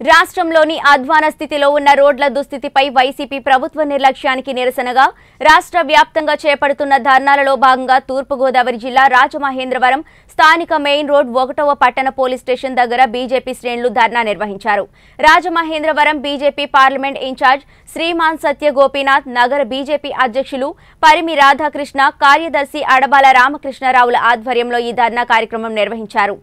రాష్ట్రంలోని అధ్వాన స్థితిలో ఉన్న రోడ్ల దుస్థితిపై వైసీపీ ప్రభుత్వ నిర్లక్ష్యానికి నిరసనగా రాష్ట్ర వ్యాప్తంగా చేపడుతున్న ధర్నాలలో భాగంగా తూర్పుగోదావరి జిల్లా రాజమహేంద్రవరం స్థానిక మెయిన్ రోడ్ ఒకటవ పట్టణ పోలీస్ స్టేషన్ దగ్గర బీజేపీ శ్రేణులు ధర్నా నిర్వహించారు Rajamahendravaram BJP parliament incharge Shriman Satya Gopinath నగర బీజేపీ అధ్యక్షులు పరిమి రాధాకృష్ణ కార్యదర్శి అడబాల రామకృష్ణరావుల ఆధ్వర్యంలో ఈ ధర్నా కార్యక్రమం నిర్వహించారు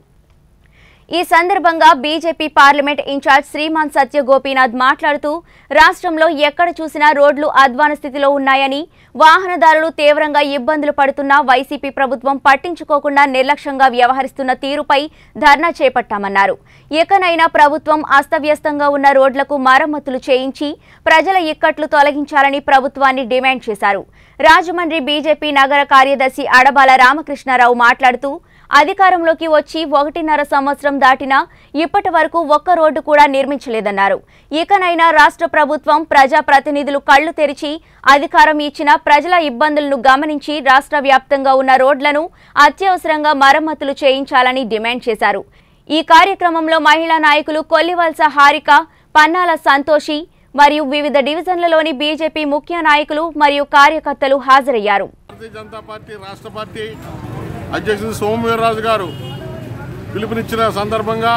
ఈ సందర్భంగా BJP parliament incharge Shriman Satya Gopinath మాట్లాడుతూ రాష్ట్రంలో ఎక్కడ చూసినా రోడ్లు అధ్వాన స్థితిలో ఉన్నాయని వాహనదారులు తీవ్రంగా ఇబ్బందులు పడుతున్నా వైసీపీ ప్రభుత్వం పట్టించుకోకుండా నిర్లక్ష్యంగా వ్యవహరిస్తున్న తీరుపై ధర్నా చేపట్టామన్నారు ఇకనైనా ప్రభుత్వం అస్తవ్యస్తంగా ఉన్న రోడ్లకు మరమ్మతులు చేయించి ప్రజల ఇక్కట్లు తొలగించాలని ప్రభుత్వాన్ని డిమాండ్ చేశారు రాజమండ్రి బీజేపీ నగర కార్యదర్శి అడబాల రామకృష్ణారావు మాట్లాడుతూ అధికారంలోకి వచ్చి ఒకటిన్నర సంవత్సరం దాటినా ఇప్పటి వరకు ఒక్క రోడ్డు కూడా నిర్మించలేదన్నారు ఇకనైనా రాష్ట్ర ప్రభుత్వం ప్రజా ప్రతినిధులు కళ్లు తెరిచి అధికారం ఇచ్చిన ప్రజల ఇబ్బందులను గమనించి రాష్ట్ర వ్యాప్తంగా ఉన్న రోడ్లను అత్యవసరంగా మరమ్మతులు చేయించాలని డిమాండ్ చేశారు ఈ కార్యక్రమంలో మహిళా నాయకులు కొల్లివలస హారిక పన్నాల సంతోషి మరియు వివిధ డివిజన్లలోని బీజేపీ ముఖ్య నాయకులు మరియు కార్యకర్తలు హాజరయ్యారు భారతీయ జనతా పార్టీ రాష్ట్ర పార్టీ అధ్యక్షుడు సోమవీర్రాజు గారు పిలుపునిచ్చిన సందర్భంగా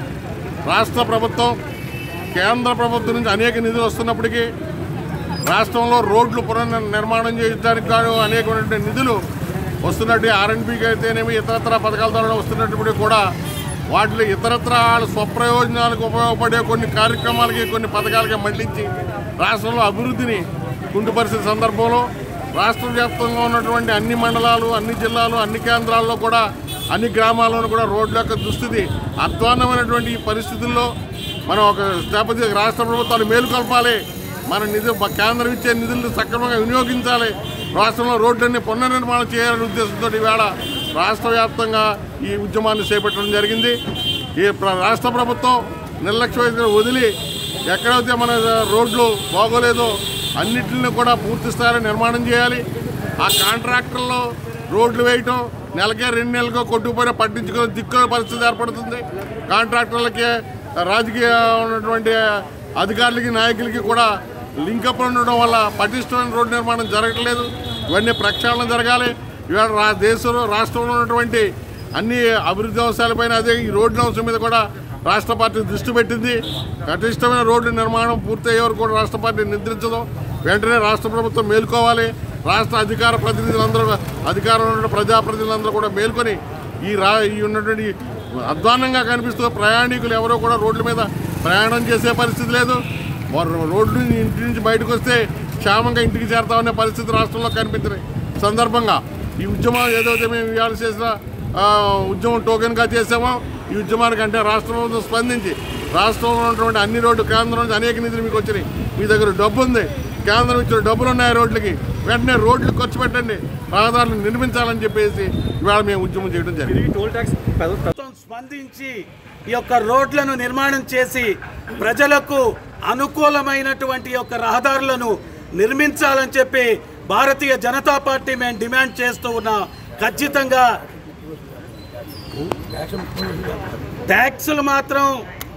రాష్ట్ర ప్రభుత్వం కేంద్ర ప్రభుత్వం నుంచి అనేక నిధులు వస్తున్నప్పటికీ రాష్ట్రంలో రోడ్లు పునర్ నిర్మాణం చేయడానికి గాను అనేకమైనటువంటి నిధులు వస్తున్నట్టు ఆర్ఎన్బికి అయితేనేమి ఇతరత్ర పథకాల ద్వారా వస్తున్నప్పుడు కూడా వాటిలో ఇతరత్ర వాళ్ళ స్వప్రయోజనాలకు ఉపయోగపడే కొన్ని కార్యక్రమాలకి కొన్ని పథకాలకి మళ్లించి రాష్ట్రంలో అభివృద్ధిని కుంటుపరిచిన సందర్భంలో రాష్ట్ర వ్యాప్తంగా ఉన్నటువంటి అన్ని మండలాలు అన్ని జిల్లాలు అన్ని కేంద్రాల్లో కూడా అన్ని గ్రామాల్లోనూ కూడా రోడ్ల యొక్క దుస్థితి అధ్వాన్నమైనటువంటి ఈ పరిస్థితుల్లో మనం ఒక లేకపోతే రాష్ట్ర ప్రభుత్వాలు మేలుకొల్పాలి మన నిధులు కేంద్రం ఇచ్చే నిధులను సక్రమంగా వినియోగించాలి రాష్ట్రంలో రోడ్లన్నీ పునర్నిర్మాణం చేయాలనే ఉద్దేశంతో ఈవేళ రాష్ట్ర వ్యాప్తంగా ఈ ఉద్యమాన్ని చేపట్టడం జరిగింది ఈ ప్ర- రాష్ట్ర ప్రభుత్వం నిర్లక్ష్య వదిలి ఎక్కడైతే మన రోడ్లు బాగోలేదో అన్నింటిని కూడా పూర్తి స్థాయిలో నిర్మాణం చేయాలి ఆ కాంట్రాక్టర్లో రోడ్లు వేయటం నెలకే రెండు నెలలకో కొట్టుకుపోయినా పట్టించుకునే దిక్కుల పరిస్థితి ఏర్పడుతుంది కాంట్రాక్టర్లకి రాజకీయ ఉన్నటువంటి అధికారులకి నాయకులకి కూడా లింకప్ ఉండడం వల్ల పటిష్టమైన రోడ్డు నిర్మాణం జరగట్లేదు ఇవన్నీ ప్రక్షాళన జరగాలి ఇవాళ రా దేశంలో రాష్ట్రంలో ఉన్నటువంటి అన్ని అభివృద్ధి అంశాలపైన అదే ఈ రోడ్ల అంశం మీద కూడా రాష్ట్ర పార్టీ దృష్టి పెట్టింది పటిష్టమైన రోడ్డు నిర్మాణం పూర్తయ్యే వరకు కూడా రాష్ట్ర పార్టీ నిద్రించదు వెంటనే రాష్ట్ర ప్రభుత్వం మేల్కోవాలి రాష్ట్ర అధికార ప్రతినిధులందరూ అధికారంలో ఉన్న ప్రజాప్రతినిధులందరూ కూడా మేల్కొని ఈ రా ఈ ఉన్నటువంటి అధ్వాన్నంగా కనిపిస్తూ ప్రయాణికులు ఎవరో కూడా రోడ్ల మీద ప్రయాణం చేసే పరిస్థితి లేదు వారు రోడ్డు నుంచి ఇంటి నుంచి బయటకు వస్తే క్షేమంగా ఇంటికి చేరతామనే పరిస్థితి రాష్ట్రంలో కనిపించిన సందర్భంగా ఈ ఉద్యమం ఏదైతే మేము ఇవాళ చేసిన ఆ, ఉద్యమం టోకెన్గా చేసామో ఈ ఉద్యమానికి అంటే రాష్ట్ర ప్రభుత్వం స్పందించి రాష్ట్రంలో ఉన్నటువంటి అన్ని రోడ్డు కేంద్రం నుంచి అనేక నిధులు మీకు వచ్చినాయి మీ దగ్గర డబ్బు ఉంది కేంద్రం ఇచ్చిన డబ్బులు ఉన్నాయి రోడ్లకి వెంటనే రోడ్లు ఖర్చు పెట్టండి రహదారులు నిర్మించాలని చెప్పేసి ఇవాళ మేము ఉద్యమం చేయడం జరిగింది టోల్ ట్యాక్స్ ప్రభుత్వం స్పందించి ఈ యొక్క రోడ్లను నిర్మాణం చేసి ప్రజలకు అనుకూలమైనటువంటి యొక్క రహదారులను నిర్మించాలని చెప్పి భారతీయ జనతా పార్టీ మేము డిమాండ్ చేస్తూ ఉన్నాం ఖచ్చితంగా ట్యాక్సులు మాత్రం